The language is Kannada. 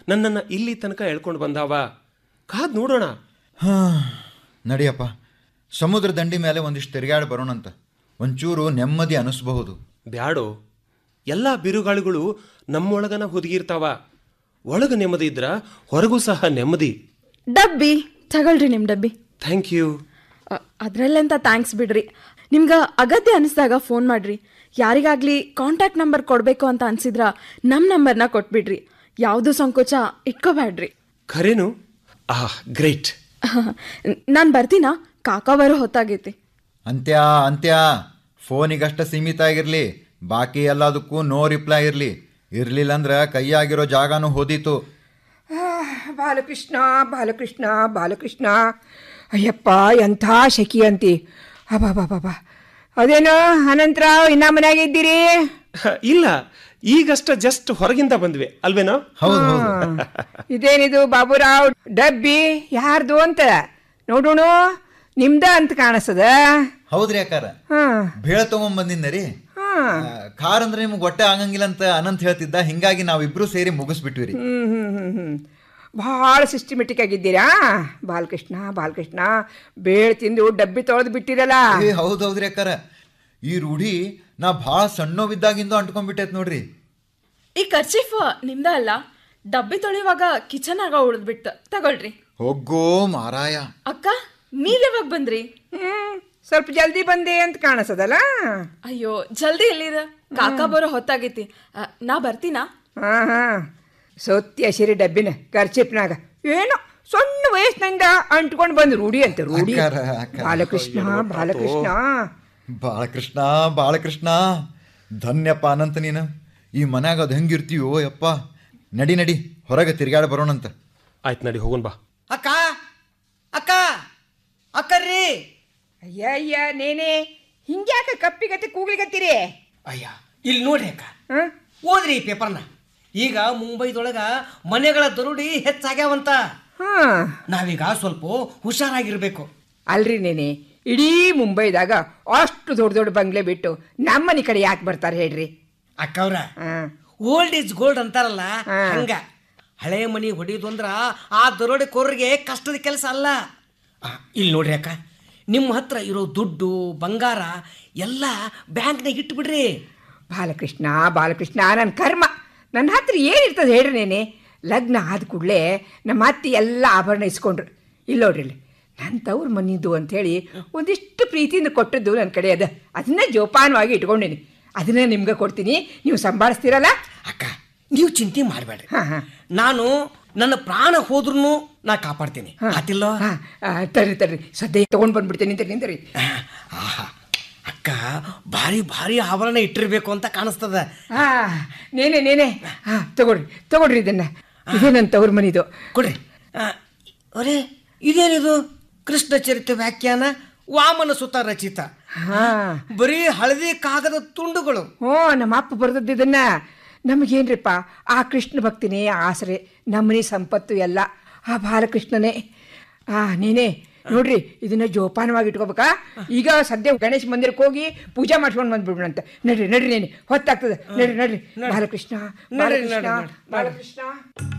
ನನ್ನನ್ನು ಇಲ್ಲಿ ತನಕ ಎಳ್ಕೊಂಡು ಬಂದಾವ ಕಾದ್ ನೋಡೋಣ ಹಾ ನಡಿಯಪ್ಪ ಸಮುದ್ರ ದಂಡಿ ಮೇಲೆ ಒಂದಿಷ್ಟು ತಿರುಗಾಡಿ ಬರೋಣಂತ ಒಂಚೂರು ನೆಮ್ಮದಿ ಅನಿಸ್ಬಹುದು ಬ್ಯಾಡೋ ಎಲ್ಲ ಬಿರುಗಾಳಿಗಳು ನಮ್ಮೊಳಗನ ಹುದುಗಿರ್ತಾವ ಒಳಗ ನೆಮ್ಮದಿ ಇದ್ರ ಹೊರಗೂ ಸಹ ನೆಮ್ಮದಿ ಡಬ್ಬಿ ತಗೊಳ್ರಿ ನಿಮ್ಮ ಡಬ್ಬಿ ಥ್ಯಾಂಕ್ ಯು ಅದರಲ್ಲೆಂತ ಥ್ಯಾಂಕ್ಸ್ ಬಿಡ್ರಿ ನಿಮ್ಗೆ ಅಗತ್ಯ ಅನಿಸ್ದಾಗ ಫೋನ್ ಮಾಡ್ರಿ ಯಾರಿಗಾಗ್ಲಿ ಕಾಂಟ್ಯಾಕ್ಟ್ ನಂಬರ್ ಕೊಡಬೇಕು ಅಂತ ಅನ್ಸಿದ್ರ ನಮ್ಮ ನಂಬರ್ನ ಕೊಟ್ಬಿಡ್ರಿ ಯಾವುದೂ ಸಂಕೋಚ ಇಟ್ಕೋಬೇಡ್ರಿ ಖರೇನು ಆಹ್ ಗ್ರೇಟ್ ನಾನು ಬರ್ತೀನಾ ಕಾಕ ಬರೋ ಹೊತ್ತಾಗೈತಿ ಅಂತ್ಯ ಅಂತ್ಯ ಫೋನಿಗಷ್ಟ ಸೀಮಿತ ಆಗಿರಲಿ ಬಾಕಿ ಎಲ್ಲದಕ್ಕೂ ನೋ ರಿಪ್ಲೈ ಇರಲಿ ಇರಲಿಲ್ಲ ಅಂದ್ರೆ ಕೈಯಾಗಿರೋ ಜಾಗನೂ ಹೋದೀತು ಬಾಲಕೃಷ್ಣ ಬಾಲಕೃಷ್ಣ ಬಾಲಕೃಷ್ಣ ಅಯ್ಯಪ್ಪ ಎಂಥ ಶೆಕಿ ಅಂತಿ ಅಬಾಬಾಬಾಬಾ ಅದೇನು ಅನಂತರಾವ್ ಇನ್ನ ಮನ್ಯಾಗ ಇದ್ದೀರಿ ಇಲ್ಲ ಈಗಷ್ಟ ಜಸ್ಟ್ ಹೊರಗಿಂದ ಬಂದ್ವಿ ಅಲ್ವೇನೋ ಹೌದು ಹೌದು ಇದೇನಿದು ಬಾಬುರಾವ್ ಡಬ್ಬಿ ಯಾರ್ದು ಅಂತ ನೋಡೋಣ ನಿಮ್ದ ಅಂತ ಕಾಣಿಸ್ತದ ಹೌದ್ರಿ ಅಕ್ಕಾರ ಹಾ ಬೇಳ ತಗೊಂಬಂದಿದ್ದ ರೀ ಹಾ ಕಾರ್ ಅಂದ್ರೆ ನಿಮ್ಗೆ ಹೊಟ್ಟೆ ಆಗಂಗಿಲ್ಲ ಅಂತ ಅನಂತ್ ಹೇಳ್ತಿದ್ದ ಹಿಂಗಾಗಿ ನಾವಿಬ್ರು ಸೇರಿ ಮುಗಿಸ್ಬಿಟ್ವಿ ರೀ ಹ್ಮ್ ಹ್ಮ್ ಹ್ಮ್ ಹ್ಮ್ ಭಾಳ ಸಿಸ್ಟಮೆಟಿಕ್ ಆಗಿದ್ದೀರಾ ಬಾಲಕೃಷ್ಣ ಬಾಲಕೃಷ್ಣ ಬೇಳೆ ತಿಂದು ಡಬ್ಬಿ ತೊಳೆದು ಬಿಟ್ಟಿರಲ್ಲ ಏ ಹೌದು ಹೌದ್ರಿ ಅಕ್ಕಾರ ಈ ರೂಢಿ ನಾ ಭಾಳ ಸಣ್ಣವಿದ್ದಾಗಿಂದ ಅಂಟ್ಕೊಂಡ್ಬಿಟ್ಟೈತ್ ನೋಡ್ರಿ ಈ ಖರ್ಚೀಫ್ ನಿಮ್ದ ಅಲ್ಲ ಡಬ್ಬಿ ತೊಳೆಯುವಾಗ ಕಿಚನ್ ಆಗ ಉಳಿದ್ಬಿಟ್ಟು ತಗೊಳ್ರಿ ಹೋಗೋ ಮಾರಾಯ ಅಕ್ಕ ನೀವ್ ಯಾವಾಗ ಬಂದ್ರಿ ಹ್ಮ್ ಸ್ವಲ್ಪ ಜಲ್ದಿ ಬಂದೆ ಅಂತ ಕಾಣಿಸದಲ್ಲ ಅಯ್ಯೋ ಜಲ್ದಿ ಎಲ್ಲಿದ ಕಾಕ ಬರೋ ಹೊತ್ತಾಗೈತಿ ಆ, ನಾ ಬರ್ತೀನಾ ಹಾ ಹಾ ಸೊತ್ತಿ ಹಸಿರಿ ಡಬ್ಬಿನ ಖರ್ಚಿಪ್ನಾಗ ಏನೋ ಸಣ್ಣ ವಯಸ್ಸಿನಿಂದ ಅಂಟ್ಕೊಂಡು ಬಂದು ರೂಢಿ ಅಂತ ರೂಢಿ ಅಕ್ಕಾರ, ಅಕ್ಕಾರ. ಬಾಲಕೃಷ್ಣ ಬಾಲಕೃಷ್ಣ ಬಾಳಕೃಷ್ಣ ಬಾಳಕೃಷ್ಣ ಧನ್ಯಪ್ಪ ಅನಂತ ನೀನು ಈ ಮನ್ಯಾಗ ಅದು ಹೆಂಗಿರ್ತೀವೋ ಯಪ್ಪ ನಡಿ ನಡಿ ಹೊರಗೆ ತಿರ್ಗಾಡ ಬರೋಣಂತ ಆಯ್ತು ನಡಿ ಹೋಗೋಣ ಬಾ ಅಕ್ಕ ಅಕ್ಕ ಅಕ್ಕರ್ರಿ ಅಯ್ಯ ಅಯ್ಯ ನೇನೆ ಹಿಂಗ್ಯಾಕ ಕಪ್ಪಿಗತ್ತೆ ಕೂಗ್ಲಿಗತ್ತೀರಿ ಅಯ್ಯ ಇಲ್ಲಿ ನೋಡ್ರಿ ಅಕ್ಕ ಹಾ ಓದ್ರಿ ಈ ಪೇಪರ್ನ ಈಗ ಮುಂಬೈದೊಳಗ ಮನೆಗಳ ದರೋಡಿ ಹೆಚ್ಚಾಗ್ಯಾವಂತ ಹಾ ನಾವೀಗ ಸ್ವಲ್ಪ ಹುಷಾರಾಗಿರ್ಬೇಕು ಅಲ್ರಿ ನೇನೆ ಇಡೀ ಮುಂಬೈದಾಗ ಅಷ್ಟು ದೊಡ್ಡ ದೊಡ್ಡ ಬಂಗ್ಲೆ ಬಿಟ್ಟು ನಮ್ಮನೆ ಕಡೆ ಯಾಕೆ ಬರ್ತಾರೆ ಹೇಳ್ರಿ ಅಕ್ಕವ್ರ ಹಾ ಓಲ್ಡ್ ಇಸ್ ಗೋಲ್ಡ್ ಅಂತಾರಲ್ಲ ಹಾ. ಹಂಗ ಹಳೆ ಮನಿ ಹೊಡಿಯೋದು ಅಂದ್ರ ಆ ದರೋಡೆಕೋರರಿಗೆ ಕಷ್ಟದ ಕೆಲಸ ಅಲ್ಲ ಆ, ಇಲ್ಲಿ ನೋಡ್ರಿ ಅಕ್ಕ ನಿಮ್ಮ ಹತ್ರ ಇರೋ ದುಡ್ಡು ಬಂಗಾರ ಎಲ್ಲ ಬ್ಯಾಂಕ್ನಾಗ ಇಟ್ಬಿಡ್ರಿ ಬಾಲಕೃಷ್ಣ ಬಾಲಕೃಷ್ಣ ನನ್ನ ಕರ್ಮ ನನ್ನ ಹತ್ರ ಏನಿರ್ತದೆ ಹೇಳ್ರಿ ನೇನೆ ಲಗ್ನ ಆದ ಕೂಡಲೇ ನಮ್ಮ ಅತ್ತೆ ಎಲ್ಲ ಆಭರಣ ಇಸ್ಕೊಂಡ್ರು ಇಲ್ಲಿ ನೋಡ್ರಿ ಇಲ್ಲಿ ನನ್ನ ತವ್ರ ಮನಿದ್ದು ಅಂಥೇಳಿ ಒಂದಿಷ್ಟು ಪ್ರೀತಿಯಿಂದ ಕೊಟ್ಟದ್ದು ನನ್ನ ಕಡೆ ಅದ ಅದನ್ನ ಜೋಪಾನವಾಗಿ ಇಟ್ಕೊಂಡೀನಿ ಅದನ್ನ ನಿಮ್ಗೆ ಕೊಡ್ತೀನಿ ನೀವು ಸಂಭಾಳಿಸ್ತೀರಲ್ಲ ಅಕ್ಕ ನೀವು ಚಿಂತೆ ಮಾಡಬೇಡ್ರಿ ಹಾ, ಹಾ. ನಾನು ನನ್ನ ಪ್ರಾಣ ಹೋದ್ರೂ ನಾ ಕಾಪಾಡ್ತೀನಿ ಆತಿಲ್ಲೋ ಹಾಂ ತರ್ರಿ ತರ್ರಿ ಸದ್ಯ ತೊಗೊಂಡು ಬಂದ್ಬಿಡ್ತೀನಿ ನಿಂತರಿ ನಿಂತರಿ ಆಹಾ ಅಕ್ಕ ಭಾರಿ ಭಾರಿ ಆಭರಣ ಇಟ್ಟಿರ್ಬೇಕು ಅಂತ ಕಾಣಿಸ್ತದ ಹಾಂ ನೇನೆ ನೇನೆ ಹಾಂ ತಗೊಳ್ರಿ ತಗೊಳ್ರಿ ಇದನ್ನ ಇದು ನನ್ನ ತವ್ರ ಮನಿದು ಕೊಡ್ರಿ ಆ, ಅರೇ ಇದೇನಿದು ಕೃಷ್ಣ ಚರಿತ್ರೆ ವ್ಯಾಖ್ಯಾನ ವಾಮನ ಸುತ ರಚಿತ ಹಾಂ ಬರೀ ಹಳದಿ ಕಾಗದ ತುಂಡುಗಳು ಹ್ಞೂ ನಮ್ಮ ಅಪ್ಪ ಬರ್ದದ್ದು ಇದನ್ನ ನಮಗೇನ್ರಿಪ್ಪ ಆ ಕೃಷ್ಣ ಭಕ್ತಿನೇ ಆಸರೆ ನಮ್ಮನೆ ಸಂಪತ್ತು ಎಲ್ಲ ಆ ಬಾಲಕೃಷ್ಣನೇ ಆ ನೀನೇ ನೋಡ್ರಿ ಇದನ್ನ ಜೋಪಾನವಾಗಿ ಇಟ್ಕೋಬೇಕಾ ಈಗ ಸದ್ಯ ಗಣೇಶ ಮಂದಿರಕ್ಕೆ ಹೋಗಿ ಪೂಜೆ ಮಾಡ್ಕೊಂಡು ಬಂದ್ಬಿಡೋಣಂತ ನಡ್ರಿ ನಡ್ರಿ ನೇನೆ ಹೊತ್ತಾಗ್ತದೆ ನಡ್ರಿ ನಡ್ರಿ ಬಾಲಕೃಷ್ಣ ಬಾಲಕೃಷ್ಣ ಬಾಲಕೃಷ್ಣ